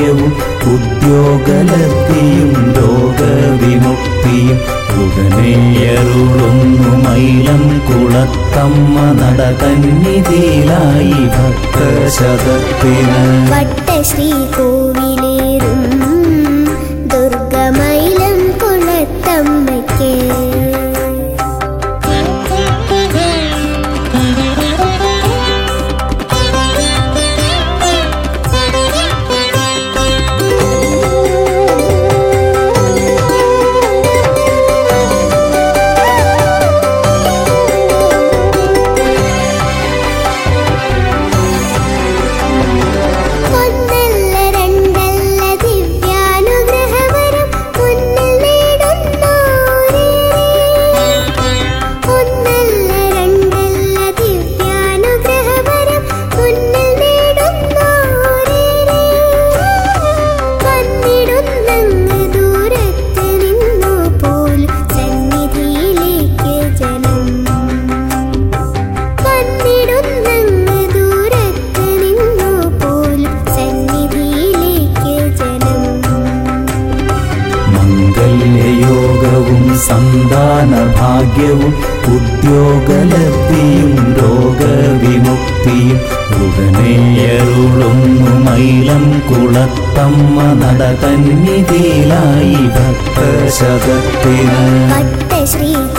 ഭാഗ്യവും ഉദ്യോഗലബ്ധിയും രോഗവിമുക്തിയും ഉടനെയരുളുന്നു മൈലം കുളത്തമ്മ നട കന്നിതിയിലായി ഭക്തശതത്തിന് വട്ടശ്രീ കോവിലേറും ദുർഗമൈലം കുളത്തമ്മയ്ക്ക് ഒന്നല്ല രണ്ടല്ല ദിവ്യാനുഗ്രഹവരം മുന്നിൽ നേടുന്നോരേ ഒന്നല്ല രണ്ടല്ല ദിവ്യാനുഗ്രഹവരം മുന്നിൽ നേടുന്നോരേ വന്നിടുന്നങ്ങ് ദൂരത്ത് നിന്നു പോലും സന്നിധിയിലേക്ക് ജനം വന്നിടുന്നങ്ങ് ദൂരത്ത് നിന്നു പോലും സന്നിധിയിലേക്ക് ജനം മംഗല്യയോഗവും സന്താന ഭാഗ്യവും ഉദ്യോഗലബ്ധിയും രോഗവിമുക്തിയും ഉടനെയരുളുന്നു മൈലം കുളത്തമ്മ നട കന്നിതിയിലായി ഭക്തശതത്തിന് വട്ടശ്രീ